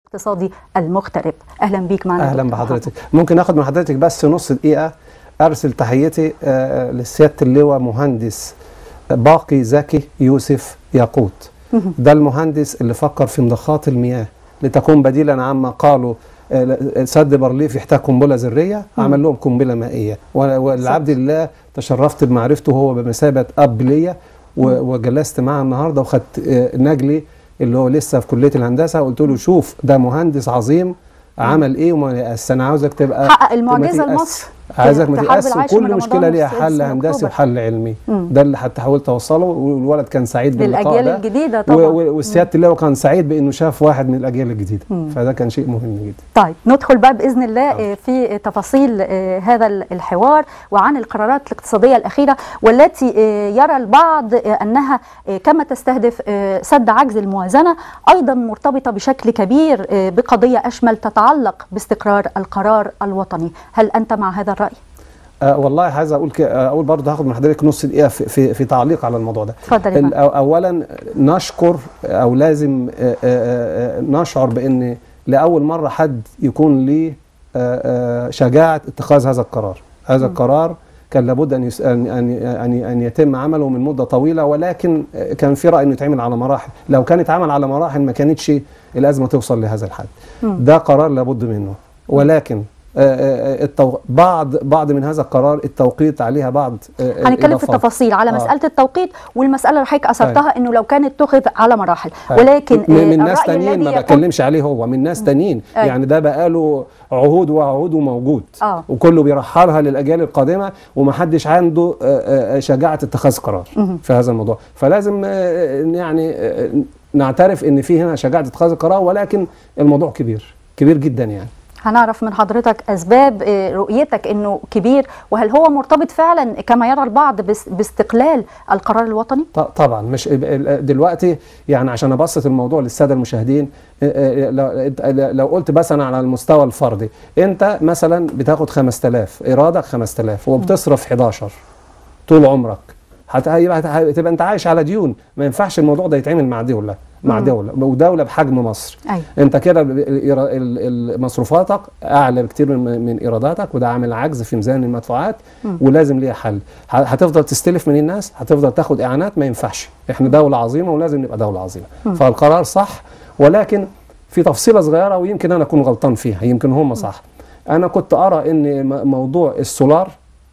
الاقتصادي المغترب اهلا بيك معنا اهلا دكتور بحضرتك ممكن اخد من حضرتك بس نص دقيقه ارسل تحيتي آه، لسياده اللواء مهندس باقي زكي يوسف ياقوت ده المهندس اللي فكر في مضخات المياه لتكون بديلا عما قالوا آه، سد بارليف يحتاج قنبله ذريه عمل لهم قنبله مائيه و- والعبد لله تشرفت بمعرفته هو بمثابه اب ليا و- وجلست معاه النهارده وخدت آه، نجلي اللي هو لسه في كليه الهندسه قلت له شوف ده مهندس عظيم عمل ايه وما يأس انا عاوزك تبقى حقق المعجزه ما تيأس. لمصر عايزك ما في حرب تيأس العاشر من وكل رمضان مشكله ليها والسادس حل من هندسي أكتوبر. وحل علمي مم. ده اللي حتى حاولت اوصله والولد كان سعيد باللقاء للاجيال ده الجديده و- طبعا و- والسياده اللواء كان سعيد بانه شاف واحد من الاجيال الجديده فده كان شيء مهم جدا طيب ندخل بقى باذن الله آه، في تفاصيل آه، هذا ال- الحوار وعن القرارات الاقتصاديه الاخيره والتي آه، يرى البعض آه، انها آه، كما تستهدف آه، سد عجز الموازنه ايضا مرتبطه بشكل كبير آه، بقضيه اشمل تتعلق باستقرار القرار الوطني هل انت مع هذا الراي أه والله عايز اقول ك... آه، اقول برضه هاخد من حضرتك نص دقيقه في, في, في تعليق على الموضوع ده اتفضل يا ال- فندم. أو- اولا نشكر او لازم آه، آه، آه، نشعر بان لاول مره حد يكون ليه آه، آه، شجاعه اتخاذ هذا القرار هذا القرار كان لابد ان يس... ان ان ان ان يتم عمله من مده طويله ولكن آه، كان في راي انه يتعمل على مراحل لو كان اتعمل على مراحل ما كانتش الازمه توصل لهذا الحد ده قرار لابد منه ولكن آه، آه، التو... بعض بعض من هذا القرار التوقيت عليها بعض آه، هنتكلم في الإضافات. التفاصيل على آه. مساله التوقيت والمساله اللي حضرتك اثرتها انه لو كان اتخذ على مراحل أيوة. ولكن من, آه، من ناس الرأي تانيين الذي ما يقول- بتكلمش عليه هو من ناس تانيين أيوة. يعني ده بقاله عهود وعهود وموجود آه. وكله بيرحلها للاجيال القادمه ومحدش عنده آه، آه، شجاعه اتخاذ قرار في هذا الموضوع فلازم آه، يعني آه، نعترف ان في هنا شجاعه اتخاذ القرار ولكن الموضوع كبير كبير جدا يعني هنعرف من حضرتك اسباب آه، رؤيتك انه كبير وهل هو مرتبط فعلا كما يرى البعض بس- باستقلال القرار الوطني؟ ط- طبعا مش دلوقتي يعني عشان ابسط الموضوع للساده المشاهدين آه، آه، لو- لو قلت مثلا على المستوى الفردي انت مثلا بتاخد 5000 ايرادك 5000 وبتصرف 11 طول عمرك هت- هيبقى هت- هتبقى انت عايش على ديون ما ينفعش الموضوع ده يتعمل مع دوله مع دوله ودوله بحجم مصر أيوة. انت كده ب- الإيرا- ال- ال- مصروفاتك اعلى بكتير من من ايراداتك وده عامل عجز في ميزان المدفوعات ولازم ليها حل ه- هتفضل تستلف من الناس هتفضل تاخد اعانات ما ينفعش احنا دوله عظيمه ولازم نبقى دوله عظيمه فالقرار صح ولكن في تفصيله صغيره ويمكن انا اكون غلطان فيها يمكن هم صح انا كنت ارى ان م- موضوع السولار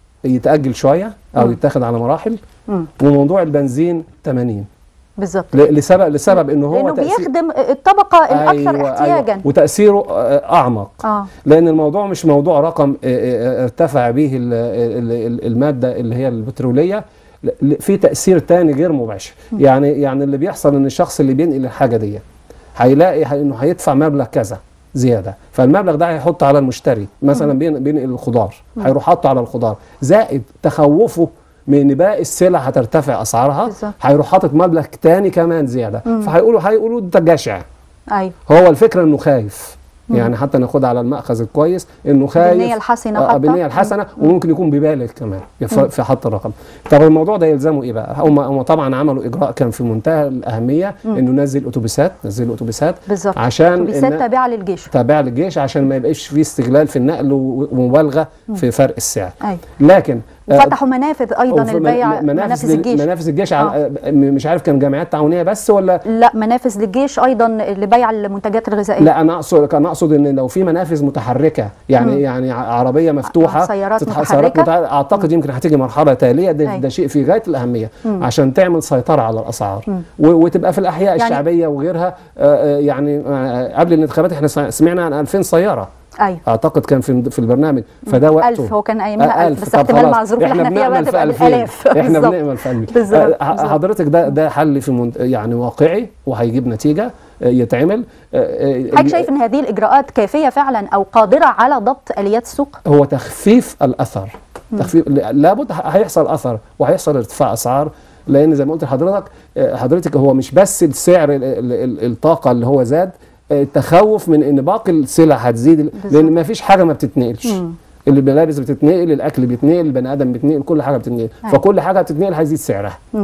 يتاجل شويه او يتاخد على مراحل مم. وموضوع البنزين 80 بالظبط ل- لسبب لسبب ان هو لانه تأثير- بيخدم الطبقه الاكثر أيوة احتياجا أيوة وتأثيره آه، أعمق اه لأن الموضوع مش موضوع رقم آه، آه، ارتفع به ال- ال- ال- المادة اللي هي البترولية ل- في تأثير تاني غير مباشر يعني يعني اللي بيحصل إن الشخص اللي بينقل الحاجة دي هيلاقي ه- إنه هيدفع مبلغ كذا زيادة فالمبلغ ده هيحط على المشتري مثلا بين بينقل الخضار هيروح حاطه على الخضار زائد تخوفه من ان باقي السلع هترتفع اسعارها بالظبط. هيروح حاطط مبلغ تاني كمان زياده فهيقولوا هيقولوا ده جشع ايوه هو الفكره انه خايف يعني حتى ناخدها على المأخذ الكويس انه خايف بالنية الحسنة آه حتى. بالنية الحسنه وممكن يكون ببالغ كمان ف- في حط الرقم طب الموضوع ده يلزمه ايه بقى هم هم طبعا عملوا اجراء كان في منتهى الاهميه انه نزل اتوبيسات نزل اتوبيسات بالظبط عشان اتوبيسات إن- تابعه للجيش تابع للجيش عشان ما يبقاش فيه استغلال في النقل و- ومبالغه في فرق السعر ايوه لكن آه، فتحوا منافذ ايضا وفي من- البيع منافذ منافذ لل- الجيش منافذ الجيش على- آه، مش عارف كان جامعات تعاونيه بس ولا لا منافذ للجيش ايضا لبيع المنتجات الغذائيه لا انا اقصد كان اقصد ان لو في منافذ متحركه يعني يعني ع- عربيه مفتوحه سيارات تتح- متحركة. متع- اعتقد يمكن هتيجي مرحله تاليه ده, أيوة. ده شيء في غايه الاهميه عشان تعمل سيطره على الاسعار و- وتبقى في الاحياء يعني- الشعبيه وغيرها آه، آه، يعني آه، قبل الانتخابات احنا س- سمعنا عن 2000 سياره ايوه اعتقد كان في في البرنامج فده وقته ألف هو كان أيامها آه، ألف، بس طب احتمال خلاص، مع الظروف اللي احنا احنا فيها بقى بنأمل في تبقى 2000 بالآلاف. احنا بالظبط. بنأمل في 2000 بالظبط، آه، بالظبط. حضرتك ده ده حل في منت... يعني واقعي وهيجيب نتيجه آه، يتعمل آه، آه، حضرتك شايف ان هذه الاجراءات كافيه فعلا او قادره على ضبط اليات السوق؟ هو تخفيف الاثر تخفيف لابد ه- هيحصل اثر وهيحصل ارتفاع اسعار لان زي ما قلت لحضرتك آه، حضرتك هو مش بس السعر ال- ال- ال- الطاقه اللي هو زاد آه، التخوف من ان باقي السلع هتزيد لان ما فيش حاجه ما بتتنقلش الملابس بتتنقل الاكل بيتنقل البني ادم بيتنقل كل حاجه بتتنقل أيوة. فكل حاجه بتتنقل هيزيد سعرها مم.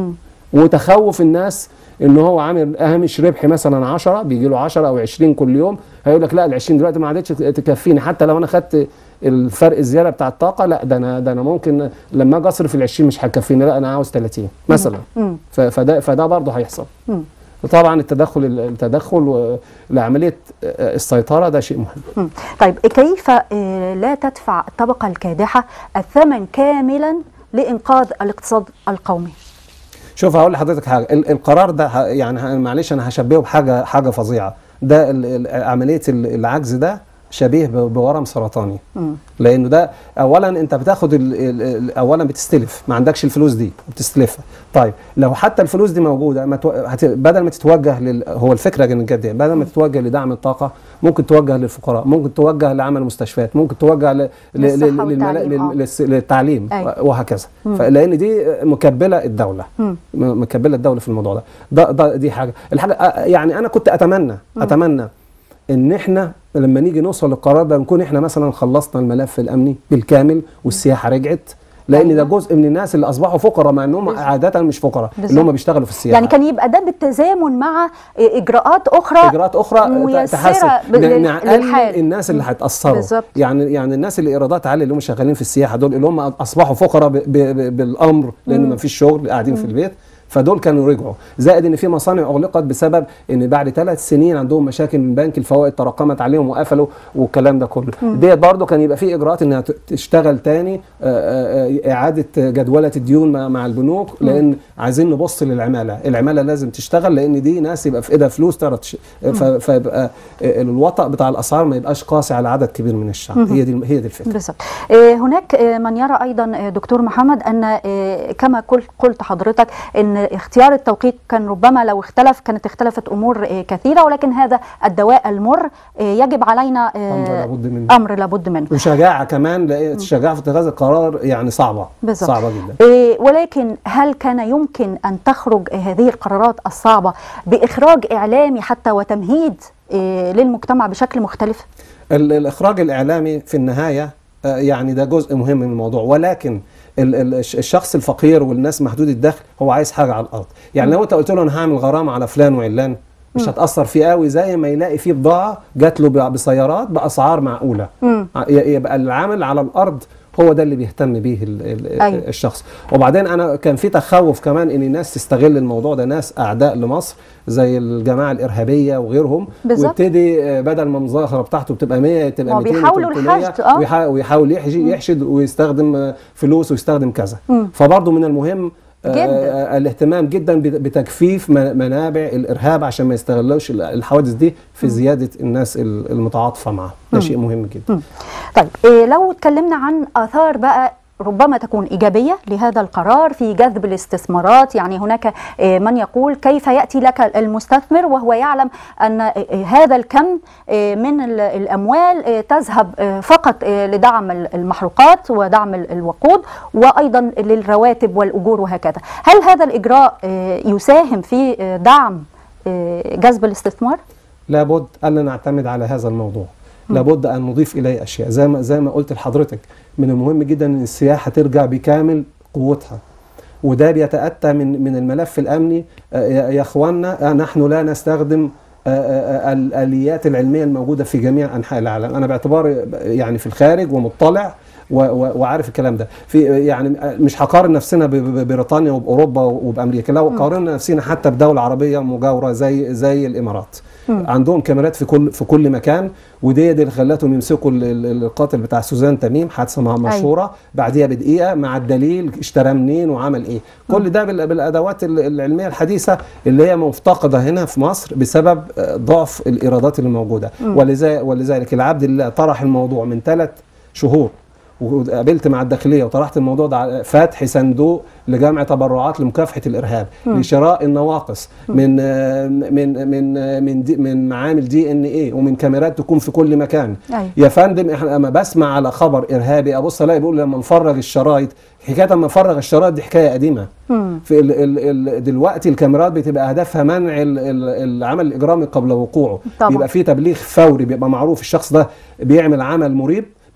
وتخوف الناس ان هو عامل هامش ربح مثلا 10 بيجي له 10 او 20 كل يوم هيقول لك لا ال 20 دلوقتي ما عادتش تكفيني حتى لو انا خدت الفرق الزياده بتاع الطاقه لا ده انا ده انا ممكن لما اجي اصرف ال 20 مش هتكفيني لا انا عاوز 30 مثلا مم. ف- فده فده برضه هيحصل مم. طبعا التدخل التدخل و- لعمليه السيطره ده شيء مهم مم. طيب كيف آه، لا تدفع الطبقة الكادحة الثمن كاملا لإنقاذ الاقتصاد القومي شوف هقول لحضرتك حاجه ال- القرار ده ه- يعني ه- معلش انا هشبهه بحاجه حاجه فظيعه ده ال- ال- عمليه ال- العجز ده شبيه ب- بورم سرطاني مم. لانه ده اولا انت بتاخد ال ال ال اولا بتستلف ما عندكش الفلوس دي بتستلفها طيب لو حتى الفلوس دي موجوده ما تو... هت... بدل ما تتوجه لل... هو الفكره كانت جد يعني بدل ما تتوجه لدعم الطاقه ممكن توجه للفقراء ممكن توجه لعمل مستشفيات ممكن توجه ل... ل... للصحة لل... والتعليم، آه. لل... للس- للتعليم أيوة. وهكذا لان دي مكبله الدوله مم. م- مكبله الدوله في الموضوع ده ده, ده دي حاجه الحاجه آه، يعني انا كنت اتمنى اتمنى ان احنا لما نيجي نوصل للقرار ده نكون احنا مثلا خلصنا الملف الامني بالكامل والسياحه رجعت لان ده أيوة. جزء من الناس اللي اصبحوا فقراء مع انهم بالظبط. عاده مش فقراء اللي بالظبط. هم بيشتغلوا في السياحه يعني كان يبقى ده بالتزامن مع آه، إجراءات أخرى اجراءات اخرى ميسرة تحسن ب- لل- نقلل للحال. الناس اللي هيتاثروا بالظبط. يعني يعني الناس اللي ايرادات عاليه اللي هم شغالين في السياحه دول اللي هم اصبحوا فقراء ب- ب- ب- بالامر لان ما فيش شغل قاعدين في البيت فدول كانوا رجعوا زائد ان في مصانع اغلقت بسبب ان بعد ثلاث سنين عندهم مشاكل من بنك الفوائد تراكمت عليهم وقفلوا والكلام ده كله ديت برضه كان يبقى في اجراءات انها ت- تشتغل تاني آه، آه، آه، اعاده جدوله الديون مع- مع البنوك لان عايزين نبص للعماله العماله لازم تشتغل لان دي ناس يبقى في ايدها فلوس تعرف تش- ف- فيبقى آه، الوطأ بتاع الاسعار ما يبقاش قاسي على عدد كبير من الشعب هي دي هي دي الفكره بالظبط آه، هناك آه، من يرى ايضا آه، دكتور محمد ان آه، كما قلت قلت حضرتك ان اختيار التوقيت كان ربما لو اختلف كانت اختلفت امور آه، كثيره ولكن هذا الدواء المر آه، يجب علينا آه، امر لابد منه امر لابد منه وشجاعه كمان لأن الشجاعه في اتخاذ القرار يعني صعبه بالظبط. صعبه جدا آه، ولكن هل كان يمكن ان تخرج هذه القرارات الصعبه باخراج اعلامي حتى وتمهيد آه، للمجتمع بشكل مختلف؟ ال- الاخراج الاعلامي في النهايه آه، يعني ده جزء مهم من الموضوع ولكن ال- ال- الش- الشخص الفقير والناس محدود الدخل هو عايز حاجه على الارض يعني لو انت قلت له انا هعمل غرامه على فلان وعلان مش هتاثر فيه قوي زي ما يلاقي فيه بضاعه جات له ب- بسيارات باسعار معقوله مم. ع- ي- يبقى العامل على الارض هو ده اللي بيهتم بيه ال- ال- أيوة. الشخص وبعدين انا كان في تخوف كمان ان الناس تستغل الموضوع ده ناس اعداء لمصر زي الجماعه الارهابيه وغيرهم بالظبط. ويبتدي آه، بدل ما المظاهره بتاعته بتبقى 100 تبقى هو 200 بيحاولوا 300 الحشد، آه. ويحا- ويحاول يحشي يحشد ويستخدم آه، فلوس ويستخدم كذا مم. فبرضه من المهم آه، جداً. آه، الاهتمام جدا بت- بتجفيف من- منابع الارهاب عشان ما يستغلوش ال- الحوادث دي في زياده الناس ال- المتعاطفه معاه ده شيء مهم جدا مم. طيب إيه لو اتكلمنا عن اثار بقى ربما تكون ايجابيه لهذا القرار في جذب الاستثمارات يعني هناك إيه من يقول كيف ياتي لك المستثمر وهو يعلم ان إيه هذا الكم إيه من ال- الاموال إيه تذهب إيه فقط إيه لدعم ال- المحروقات ودعم ال- الوقود وايضا للرواتب والاجور وهكذا هل هذا الاجراء إيه يساهم في إيه دعم إيه جذب الاستثمار لابد ألا نعتمد على هذا الموضوع لابد أن نضيف إليه أشياء زي ما زي ما قلت لحضرتك من المهم جدا أن السياحة ترجع بكامل قوتها وده بيتأتى من من الملف الأمني آه، يا يا إخواننا آه، نحن لا نستخدم آه، آه، آه، الآليات العلمية الموجودة في جميع أنحاء العالم أنا باعتباري يعني في الخارج ومطلع و- و- وعارف الكلام ده في يعني مش هقارن نفسنا ب- ب- ببريطانيا وباوروبا وبامريكا لو قارنا نفسنا حتى بدوله عربيه مجاوره زي زي الامارات عندهم كاميرات في كل في كل مكان ودي دي اللي خلتهم يمسكوا ال- ال- القاتل بتاع سوزان تميم حادثه مع- مشهوره بعديها بدقيقه مع الدليل اشترى منين وعمل ايه كل ده بال- بالادوات ال- العلميه الحديثه اللي هي مفتقده هنا في مصر بسبب آه، ضعف الايرادات اللي موجوده ولذا- ولذلك العبد الله طرح الموضوع من ثلاث شهور وقابلت مع الداخليه وطرحت الموضوع ده على فتح صندوق لجمع تبرعات لمكافحه الارهاب لشراء النواقص من آه، من من آه، من دي من معامل دي ان ايه ومن كاميرات تكون في كل مكان أيوة. يا فندم احنا لما بسمع على خبر ارهابي ابص الاقي بيقول لما نفرغ الشرايط حكايه لما نفرغ الشرايط دي حكايه قديمه مم. في ال ال ال دلوقتي الكاميرات بتبقى هدفها منع ال ال العمل الاجرامي قبل وقوعه طبعا. بيبقى في تبليغ فوري بيبقى معروف الشخص ده بيعمل عمل مريب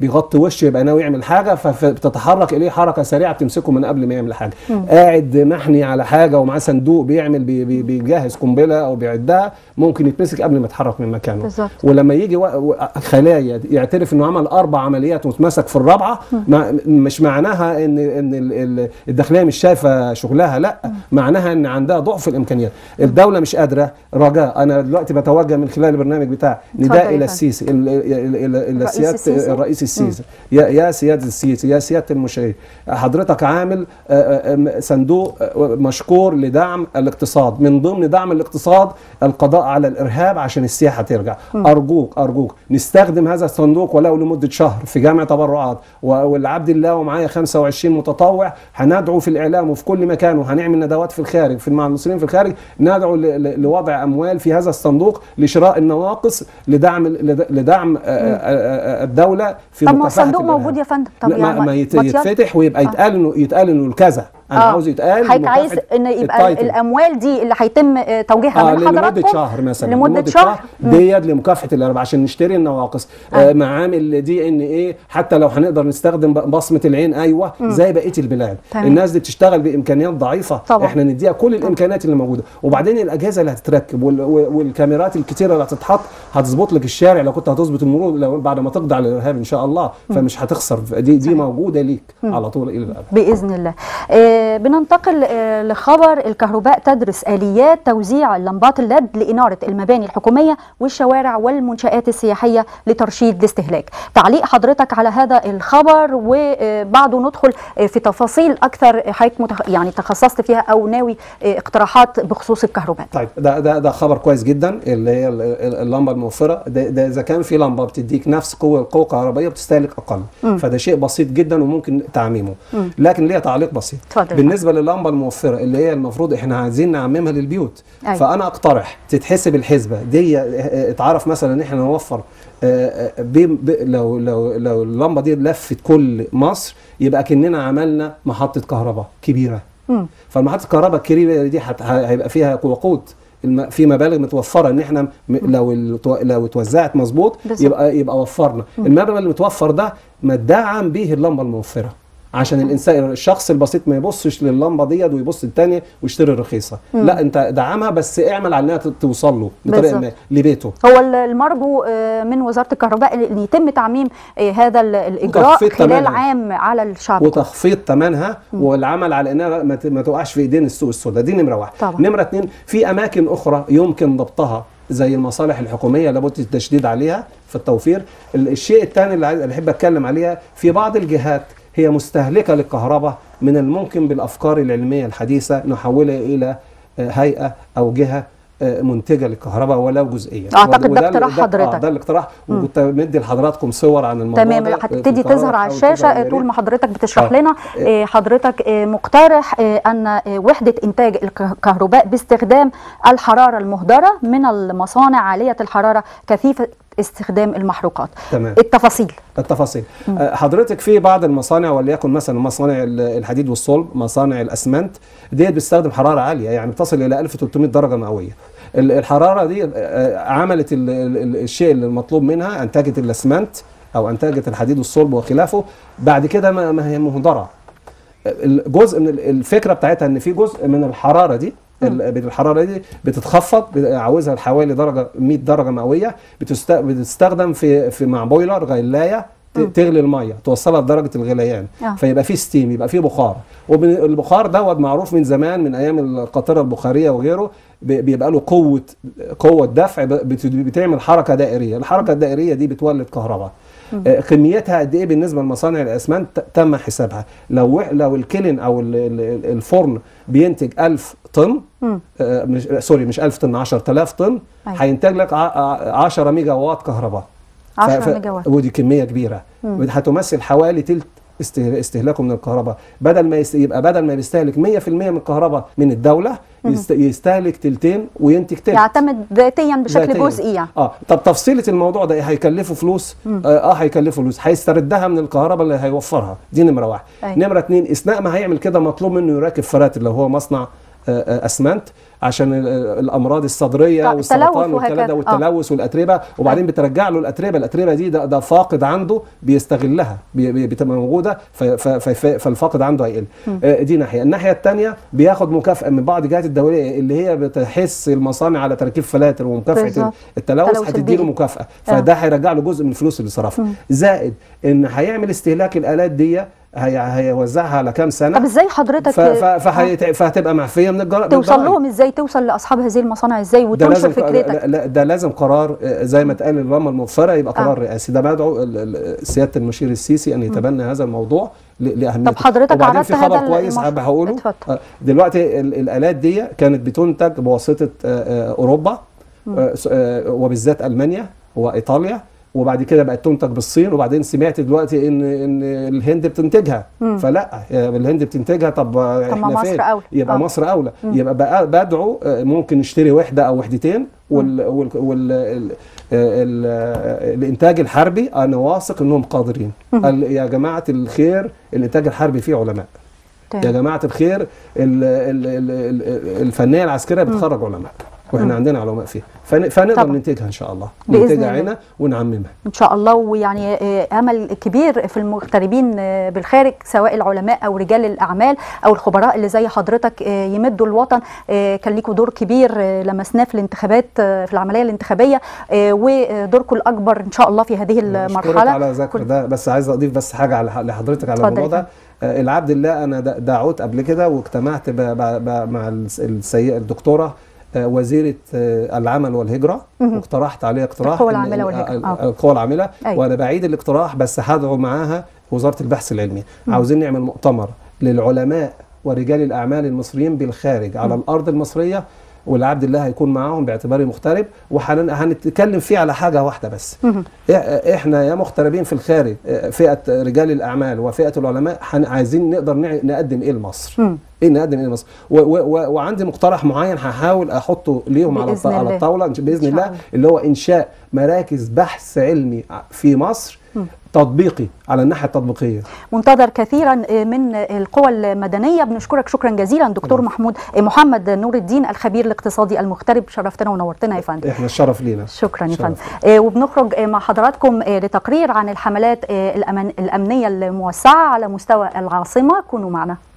بيغطي وشه يبقى ناوي يعمل حاجه فبتتحرك اليه حركه سريعه بتمسكه من قبل ما يعمل حاجه قاعد محني على حاجه ومعاه صندوق بيعمل بي بي بيجهز قنبله او بيعدها ممكن يتمسك قبل ما يتحرك من مكانه بالظبط. ولما يجي و- و- خلايا يعترف انه عمل اربع عمليات واتمسك في الرابعه ما مش معناها ان ان ال- ال- الداخليه مش شايفه شغلها لا معناها ان عندها ضعف الامكانيات الدوله مش قادره رجاء انا دلوقتي بتوجه من خلال البرنامج بتاعي اتفضل نداء يا الى فندم. السيسي ال- ال- ال- ال- الرئيس سياده السيسي؟ الرئيس السيسي يا يا سياده السيسي يا سياده المشير حضرتك عامل آه، آه، آه، صندوق آه، مشكور لدعم الاقتصاد من ضمن دعم الاقتصاد القضاء على الارهاب عشان السياحه ترجع ارجوك ارجوك نستخدم هذا الصندوق ولو لمده شهر في جمع تبرعات و- والعبد الله ومعايا 25 متطوع هندعو في الاعلام وفي كل مكان وهنعمل ندوات في الخارج في مع المصريين في الخارج ندعو ل- ل- لوضع اموال في هذا الصندوق لشراء النواقص لدعم لد- لدعم آه، آه، آه، الدوله في طب ما مكافحه الصندوق الإرهاب. موجود يا فندم طب لا ما, ما يت- ما تيلا- يتفتح ويبقى يتقال انه يتقال انه الكذا انا آه. عاوز يتقال حضرتك عايز مكافحة ان يبقى التايتل. الاموال دي اللي هيتم آه، توجيهها اه من لمده حضراتكم شهر مثلا لمده شهر ديت لمكافحه الارهاب عشان نشتري النواقص آه معامل دي ان ايه حتى لو هنقدر نستخدم ب- بصمه العين ايوه زي بقيه البلاد تمام. الناس دي بتشتغل بامكانيات ضعيفه طبعا. احنا نديها كل الامكانيات اللي موجوده وبعدين الاجهزه اللي هتتركب وال- وال- والكاميرات الكتيره اللي هتتحط هتظبط لك الشارع لو كنت هتظبط المرور لو بعد ما تقضي على الارهاب ان شاء الله فمش هتخسر دي دي موجوده ليك على طول الى الابد باذن الله آه بننتقل آه لخبر الكهرباء تدرس اليات توزيع اللمبات الليد لاناره المباني الحكوميه والشوارع والمنشات السياحيه لترشيد الاستهلاك تعليق حضرتك على هذا الخبر وبعده ندخل آه في تفاصيل اكثر حضرتك متخ... يعني تخصصت فيها او ناوي آه اقتراحات بخصوص الكهرباء طيب ده ده ده خبر كويس جدا اللي هي ال- ال- اللمبه الموفره ده, ده اذا كان في لمبه بتديك نفس قوه قوه كهربائيه بتستهلك اقل فده شيء بسيط جدا وممكن تعميمه لكن ليها تعليق بسيط اتفضل. بالنسبه لللمبه الموفره اللي هي المفروض احنا عايزين نعممها للبيوت أيوة. فانا اقترح تتحسب الحسبه دي اه، اتعرف مثلا ان احنا نوفر اه، اه، بي- بي- لو لو لو اللمبه دي لفت كل مصر يبقى كاننا عملنا محطه كهرباء كبيره مم. فالمحطه الكهرباء الكبيره دي هت- هيبقى فيها وقود الم- في مبالغ متوفره ان احنا م- لو التو- لو اتوزعت مظبوط بالظبط. يبقى يبقى وفرنا المبلغ اللي متوفر ده ما تدعم به اللمبه الموفره عشان الانسان الشخص البسيط ما يبصش للمبه ديت ويبص الثانيه ويشتري الرخيصه لا انت دعمها بس اعمل على انها ت- توصل له بطريقه ما بالظبط. لبيته هو ال- المرجو آه، من وزاره الكهرباء ان يتم تعميم آه، هذا ال- الاجراء وتخفيض خلال ثمنها. عام على الشعب كله. وتخفيض ثمنها والعمل على انها ما ت- ما تقعش في ايدين السوق السوداء دي نمره واحد طبعا. نمره اثنين في اماكن اخرى يمكن ضبطها زي المصالح الحكوميه لابد التشديد عليها في التوفير ال- الشيء الثاني اللي عايز- اللي احب اتكلم عليها في بعض الجهات هي مستهلكه للكهرباء من الممكن بالافكار العلميه الحديثه نحولها الى آه، هيئه او جهه آه، منتجه للكهرباء ولو جزئيه أعتقد ده وده- اقتراح ده- حضرتك. آه، ده الاقتراح وكنت مدي لحضراتكم صور عن الموضوع تمام ده هتبتدي في الكهرباء، تظهر على حاول تظهر الشاشه يا آه، ريت. طول ما حضرتك بتشرح آه. لنا آه، حضرتك آه، مقترح آه، ان آه، وحده انتاج الكهرباء باستخدام الحراره المهدره من المصانع عاليه الحراره كثيفه استخدام المحروقات تمام. التفاصيل التفاصيل آه، حضرتك في بعض المصانع وليكن مثلا مصانع ال- الحديد والصلب مصانع الاسمنت ديت بتستخدم حراره عاليه يعني بتصل الى 1300 درجه مئويه ال- الحراره دي آه، عملت ال- ال- الشيء اللي المطلوب منها انتجت الاسمنت او انتجت الحديد والصلب وخلافه بعد كده ما ما هي مهدره الجزء من ال- الفكره بتاعتها ان في جزء من الحراره دي ال- الحراره دي بتتخفض بت- عاوزها حوالي درجه 100 درجه مئويه بتست- بتستخدم في في مع بويلر غلايه ت- تغلي الميه توصلها لدرجه الغليان آه. فيبقى في ستيم يبقى في بخار والبخار دوت معروف من زمان من ايام القاطره البخاريه وغيره ب- بيبقى له قوه قوه دفع ب- بت- بتعمل حركه دائريه الحركه الدائريه دي بتولد كهرباء آه، كميتها قد ايه بالنسبه لمصانع الاسمنت ت- تم حسابها لو وح- لو الكيلن او ال- ال- الفرن بينتج 1000 طن مم. آه، مش آه، سوري مش 1000 طن 10000 طن أيوة. هينتج لك ع- ع- 10 ميجا وات كهرباء 10 ف- ف- ميجا وات ودي كميه كبيره ودي هتمثل حوالي تلت استه- استهلاكه من الكهرباء بدل ما يست... يبقى بدل ما بيستهلك 100% من الكهرباء من الدوله يست... يستهلك تلتين وينتج تلت يعتمد ذاتيا بشكل ذاتياً. جزئي يعني اه طب تفصيله الموضوع ده إيه؟ هيكلفه فلوس اه, آه هيكلفه فلوس هيستردها من الكهرباء اللي هيوفرها دي نمره واحد أيوة. نمره اتنين اثناء ما هيعمل كده مطلوب منه يراكب فراتر لو هو مصنع آه، آه، اسمنت عشان ال- الامراض الصدريه طب والسرطان التلوث والكلام وهكذا. ده آه. والتلوث والاتربه وبعدين بترجع له الاتربه الاتربه دي ده, ده فاقد عنده بيستغلها بي- بي- بتبقى موجوده ف- ف- ف- فالفاقد عنده هيقل آه، دي ناحيه الناحيه الثانيه بياخد مكافاه من بعض الجهات الدوليه اللي هي بتحس المصانع على تركيب فلاتر ومكافاه بالظبط. التلوث التلوث هتدي له البيئي. مكافاه آه. فده هيرجع له جزء من الفلوس اللي صرفها زائد ان هيعمل استهلاك الالات دي هي هيوزعها على كام سنه طب ازاي حضرتك ف- ف- فهيت- فهتبقى معفيه من الجر... من توصل الضرائب. لهم ازاي توصل لاصحاب هذه المصانع ازاي ده وتنشر لازم فكرتك لا- لا ده لازم قرار آه، زي ما اتقال الرمى الموفره يبقى قرار رئاسي ده بدعو ال- ال- سياده المشير السيسي ان يتبنى هذا الموضوع ل- لاهميته طب حضرتك وبعدين عرضت في خبر هذا كويس المشروع. حابب هقوله اتفضل. آه، دلوقتي ال- الالات دي كانت بتنتج بواسطه آه، آه، اوروبا آه، س- آه، وبالذات المانيا وايطاليا وبعد كده بقت تنتج بالصين وبعدين سمعت دلوقتي ان ان الهند بتنتجها فلا آه، الهند بتنتجها طب آه، طب ما احنا مصر فين أولى. يبقى آه. مصر اولى يبقى بقى بدعو آه، ممكن نشتري وحده او وحدتين وال وال وال ال ال الانتاج الحربي انا واثق انهم قادرين ال- يا جماعه الخير الانتاج الحربي فيه علماء يا تمام. جماعه الخير ال- ال- ال- ال- الفنيه العسكريه بتخرج علماء واحنا عندنا علماء فيها فن- فنقدر طبعا. ننتجها ان شاء الله بإذن ننتجها الله. هنا ونعممها ان شاء الله ويعني آه، امل كبير في المغتربين آه، بالخارج سواء العلماء او رجال الاعمال او الخبراء اللي زي حضرتك آه، يمدوا الوطن آه، كان ليكوا دور كبير آه، لمسناه في الانتخابات آه، في العمليه الانتخابيه آه، ودوركم الاكبر ان شاء الله في هذه أشكرك المرحله على ذكر ده بس عايز اضيف بس حاجه على لحضرتك على اتفضل الموضوع يا ده آه، العبد الله انا د- دعوت قبل كده واجتمعت ب- ب- ب- مع الس- السيئه الدكتوره آه، وزيره آه، العمل والهجره واقترحت عليها اقتراح القوى إن- العاملة والهجرة. آه، آه. القوى العامله أيوة. وانا بعيد الاقتراح بس هدعو معاها وزاره البحث العلمي عاوزين نعمل مؤتمر للعلماء ورجال الاعمال المصريين بالخارج على الارض المصريه والعبد الله هيكون معاهم باعتباره مغترب وهنتكلم فيه على حاجه واحده بس إح- احنا يا مغتربين في الخارج آه، فئه رجال الاعمال وفئه العلماء حن- عايزين نقدر نع- نقدم ايه لمصر مم. ايه نقدم ايه لمصر و- و- و- وعندي مقترح معين هحاول احطه ليهم على الط- بإذن على الله. الطاوله إن- إن باذن شاء الله الله. اللي هو انشاء مراكز بحث علمي ع- في مصر تطبيقي على الناحيه التطبيقيه منتظر كثيرا من القوى المدنيه بنشكرك شكرا جزيلا دكتور محمود محمد نور الدين الخبير الاقتصادي المغترب شرفتنا ونورتنا يا فندم احنا الشرف لينا شكرا يا شرف. فندم آه، وبنخرج آه، مع حضراتكم آه، لتقرير عن الحملات آه، الأمن- الامنيه الموسعه على مستوى العاصمه كونوا معنا